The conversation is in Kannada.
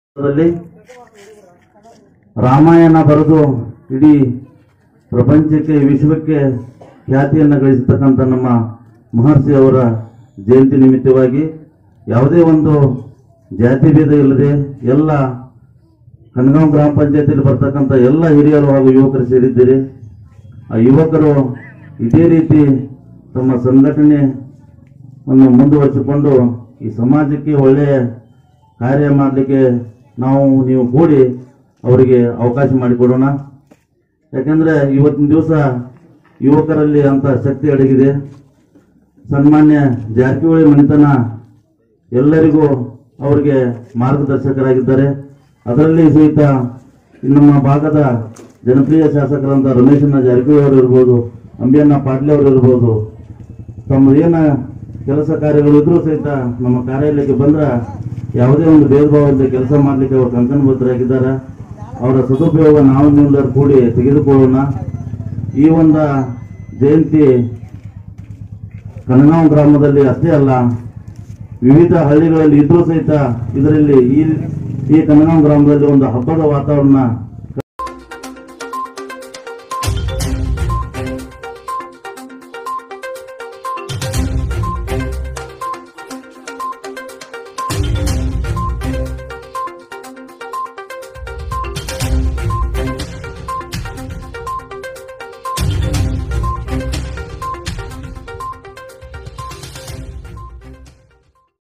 ದಲ್ಲಿ ರಾಮಾಯಣ ಬರೆದು ಇಡೀ ಪ್ರಪಂಚಕ್ಕೆ ವಿಶ್ವಕ್ಕೆ ಖ್ಯಾತಿಯನ್ನು ಗಳಿಸತಕ್ಕಂಥ ನಮ್ಮ ಮಹರ್ಷಿ ಅವರ ಜಯಂತಿ ನಿಮಿತ್ತವಾಗಿ ಯಾವುದೇ ಒಂದು ಜಾತಿ ಭೇದ ಇಲ್ಲದೆ ಎಲ್ಲ ಕನಗಾಂವ್ ಗ್ರಾಮ ಪಂಚಾಯತಿಯಲ್ಲಿ ಬರ್ತಕ್ಕಂಥ ಎಲ್ಲ ಹಿರಿಯರು ಹಾಗೂ ಯುವಕರು ಸೇರಿದ್ದೀರಿ ಆ ಯುವಕರು ಇದೇ ರೀತಿ ತಮ್ಮ ಸಂಘಟನೆಯನ್ನು ಮುಂದುವರಿಸಿಕೊಂಡು ಈ ಸಮಾಜಕ್ಕೆ ಒಳ್ಳೆಯ ಕಾರ್ಯ ಮಾಡಲಿಕ್ಕೆ ನಾವು ನೀವು ಕೂಡಿ ಅವರಿಗೆ ಅವಕಾಶ ಮಾಡಿಕೊಡೋಣ ಯಾಕಂದ್ರೆ ಇವತ್ತಿನ ದಿವಸ ಯುವಕರಲ್ಲಿ ಅಂತ ಶಕ್ತಿ ಅಡಗಿದೆ ಸನ್ಮಾನ್ಯ ಜಾರಕಿಹೊಳಿ ಮಣಿತನ ಎಲ್ಲರಿಗೂ ಅವರಿಗೆ ಮಾರ್ಗದರ್ಶಕರಾಗಿದ್ದಾರೆ ಅದರಲ್ಲಿ ಸಹಿತ ನಮ್ಮ ಭಾಗದ ಜನಪ್ರಿಯ ಶಾಸಕರಂತ ರಮೇಶಣ್ಣ ಜಾರಕಿಹೊಳಿ ಅವರು ಇರ್ಬೋದು ಅಂಬಿಯಣ್ಣ ಪಾಟ್ಲೆ ಅವರು ಇರ್ಬೋದು ತಮ್ಮ ಏನ ಕೆಲಸ ಕಾರ್ಯಗಳು ಇದ್ರೂ ಸಹಿತ ನಮ್ಮ ಕಾರ್ಯಾಲಯಕ್ಕೆ ಬಂದ್ರ ಯಾವುದೇ ಒಂದು ಭೇದ ಭಾವ ಇಲ್ಲದೆ ಕೆಲಸ ಮಾಡಲಿಕ್ಕೆ ಅವರು ಕಂಕಣಬದ್ಧರಾಗಿದ್ದಾರೆ ಅವರ ಸದುಪಯೋಗ ನಾವು ನೀವೆಲ್ಲರೂ ಕೂಡಿ ತೆಗೆದುಕೊಳ್ಳೋಣ ಈ ಒಂದು ಜಯಂತಿ ಕನಗಾಂವ್ ಗ್ರಾಮದಲ್ಲಿ ಅಷ್ಟೇ ಅಲ್ಲ ವಿವಿಧ ಹಳ್ಳಿಗಳಲ್ಲಿ ಇದ್ರೂ ಸಹಿತ ಇದರಲ್ಲಿ ಈ ಈ ಕನಗಾಂವ್ ಗ್ರಾಮದಲ್ಲಿ ಒಂದು ಹಬ್ಬದ ವಾತಾವರಣ